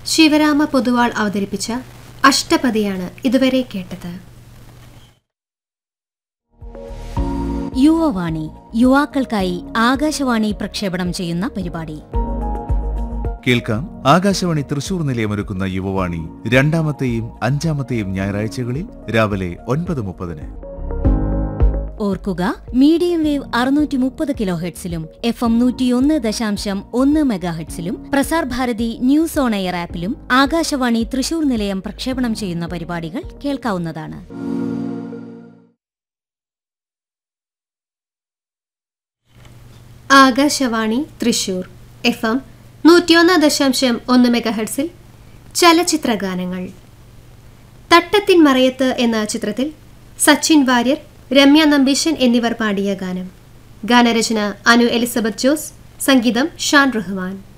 ശിവരാമ പൊതുവാൾ അവതരിപ്പിച്ച അഷ്ടപതിയാണ് ഇതുവരെ കേട്ടത് യുവവാണി യുവാക്കൾക്കായി ആകാശവാണി പ്രക്ഷേപണം ചെയ്യുന്ന പരിപാടി കേൾക്കാം ആകാശവാണി തൃശൂർ നിലയമൊരുക്കുന്ന യുവവാണി രണ്ടാമത്തെയും അഞ്ചാമത്തെയും ഞായറാഴ്ചകളിൽ രാവിലെ ഒൻപത് മുപ്പതിന് ഓർക്കുക മീഡിയം വേവ് അറുന്നൂറ്റി മുപ്പത് കിലോ ഹെഡ്സിലും എഫ് എം നൂറ്റിയൊന്ന് ദശാംശം ഒന്ന് മെഗാഹെഡ്സിലും Prasar Bharati news on air ആപ്പിലും ആകാശവാണി തൃശൂർ നിലയം പ്രക്ഷേപണം ചെയ്യുന്ന പരിപാടികൾ കേൾക്കാവുന്നതാണ് ആകാശവാണി തൃശൂർ എഫ് എം നൂറ്റിയൊന്ന് ദശാംശം ഒന്ന് മെഗാഹെഡ്സിൽ ചലച്ചിത്ര ഗാനങ്ങൾ തട്ടത്തിൻ മറയത്ത് എന്ന ചിത്രത്തിൽ സച്ചിൻ വാര്യർ രമ്യ നമ്പീശൻ എന്നിവർ പാടിയ ഗാനം ഗാനരചന അനു എലിസബത്ത് ജോസ് സംഗീതം ഷാൻ റഹ്മാൻ